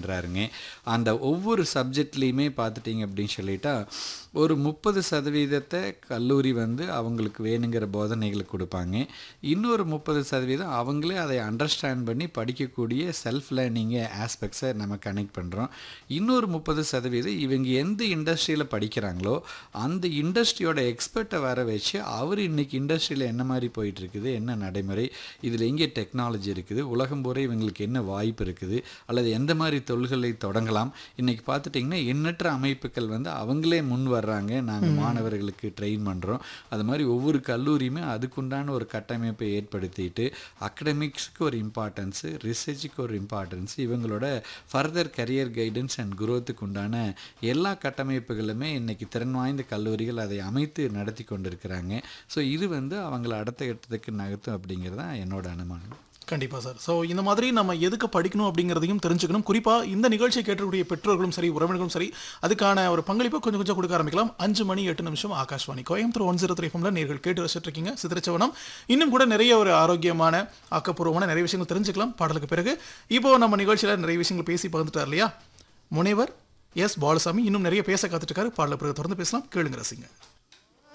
அப்படின்றாருங்க அந்த ஒவ்வொரு சப்ஜெக்ட்லேயுமே பார்த்துட்டிங்க அப்படின்னு சொல்லிட்டா ஒரு முப்பது சதவீதத்தை கல்லூரி வந்து அவங்களுக்கு வேணுங்கிற போதனைகளை கொடுப்பாங்க இன்னொரு முப்பது சதவீதம் அவங்களே அதை அண்டர்ஸ்டாண்ட் பண்ணி படிக்கக்கூடிய செல்ஃப் லேர்னிங்கு ஆஸ்பெக்ட்ஸை நம்ம கனெக்ட் பண்ணுறோம் இன்னொரு முப்பது சதவீதம் இவங்க எந்த இண்டஸ்ட்ரியில் படிக்கிறாங்களோ அந்த இண்டஸ்ட்ரியோட எக்ஸ்பர்ட்டை வர வச்சு அவர் இன்னைக்கு இண்டஸ்ட்ரியில் என்ன மாதிரி போயிட்டு இருக்குது என்ன நடைமுறை இதில் எங்கே டெக்னாலஜி இருக்குது உலகம் பூரா இவங்களுக்கு என்ன வாய்ப்பு இருக்குது அல்லது எந்த மாதிரி தொழில்களை தொடங்கலாம் இன்னைக்கு பார்த்துட்டிங்கன்னா எண்ணற்ற அமைப்புகள் வந்து அவங்களே முன் வர்றாங்க நாங்கள் மாணவர்களுக்கு ட்ரெயின் பண்ணுறோம் அது மாதிரி ஒவ்வொரு கல்லூரியுமே அதுக்குண்டான ஒரு கட்டமைப்பை ஏற்படுத்திட்டு அகடமிக்ஸ்க்கு ஒரு இம்பார்ட்டன்ஸு ரிசர்ச்சுக்கு ஒரு இம்பார்ட்டன்ஸ் இவங்களோட ஃபர்தர் கரியர் கைடன்ஸ் அண்ட் குரோத்துக்கு உண்டான எல்லா கட்டமைப்புகளுமே இன்னைக்கு திறன் வாய்ந்த கல்லூரிகள் அதை அமைத்து நடத்தி கொண்டிருக்கிறாங்க ஸோ இது வந்து அவங்கள அடுத்த கட்டத்துக்கு நகர்த்தும் அப்படிங்கிறது தான் என்னோட அனுமானம் கண்டிப்பா சார் ஸோ இந்த மாதிரி நம்ம எதுக்கு படிக்கணும் அப்படிங்கிறதையும் தெரிஞ்சுக்கணும் குறிப்பா இந்த நிகழ்ச்சியை கேட்டக்கூடிய பெற்றோர்களும் சரி உறவினர்களும் சரி அதுக்கான ஒரு பங்களிப்பை கொஞ்சம் கொஞ்சம் கொடுக்க ஆரம்பிக்கலாம் அஞ்சு மணி எட்டு நிமிஷம் Akashvani Coimbatore one zero three ஃபம்ல நேர்கள் கேட்டு ரசிச்சுட்டு இருக்கீங்க சித்திரச்சவனம் இன்னும் கூட நிறைய ஒரு ஆரோக்கியமான ஆக்கப்பூர்வமான நிறைய விஷயங்கள் தெரிஞ்சுக்கலாம் பாடலுக்கு பிறகு இப்போ நம்ம நிகழ்ச்சியில நிறைய விஷயங்கள் பேசி பகிர்ந்துட்டார் இல்லையா முனைவர் எஸ் பாலசாமி இன்னும் நிறைய பேச காத்துட்டு இருக்காரு பாடல பிறகு தொடர்ந்து பேசலாம் கேளுங்க ரசிங்க